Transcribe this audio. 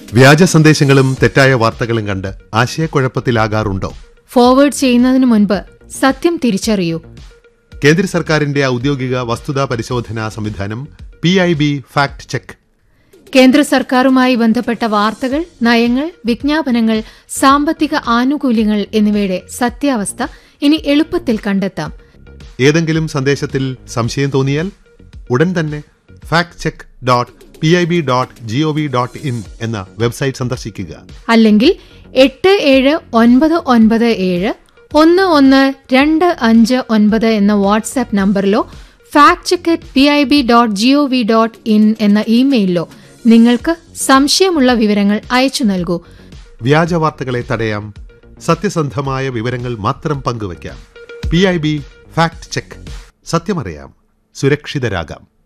വ്യാജ സന്ദേശങ്ങളും തെറ്റായ വാർത്തകളും കണ്ട് ആശയക്കുഴപ്പത്തിലാകാറുണ്ടോ ഫോർവേഡ് ചെയ്യുന്നതിന് മുൻപ് സത്യം തിരിച്ചറിയൂ കേന്ദ്ര സർക്കാരിന്റെ ഔദ്യോഗിക വസ്തുതാ പരിശോധനാ സംവിധാനം P I B fact check കേന്ദ്ര സർക്കാരുമായി ബന്ധപ്പെട്ട വാർത്തകൾ നയങ്ങൾ വിജ്ഞാപനങ്ങൾ സാമ്പത്തിക ആനുകൂല്യങ്ങൾ എന്നിവയുടെ സത്യാവസ്ഥ ഇനി എളുപ്പത്തിൽ കണ്ടെത്താം ഏതെങ്കിലും സന്ദേശത്തിൽ സംശയം തോന്നിയാൽ ഉടൻ തന്നെ fact check dot P I B dot G O V dot in എന്ന വെബ്സൈറ്റ് സന്ദർശിക്കുക അല്ലെങ്കിൽ എട്ട് ഏഴ് ഒൻപത് ഒൻപത് ഏഴ് ഒന്ന് ഒന്ന് രണ്ട് അഞ്ച് ഒൻപത് എന്ന വാട്സാപ്പ് നമ്പറിലോ fact check P I B dot G O V dot in എന്ന ഇമെയിലിലോ നിങ്ങൾക്ക് സംശയമുള്ള വിവരങ്ങൾ അയച്ചു നൽകൂ വ്യാജ വാർത്തകളെ തടയാം സത്യസന്ധമായ വിവരങ്ങൾ മാത്രം പങ്കുവയ്ക്കാം P I B fact check സത്യമറിയാം സുരക്ഷിതരാകാം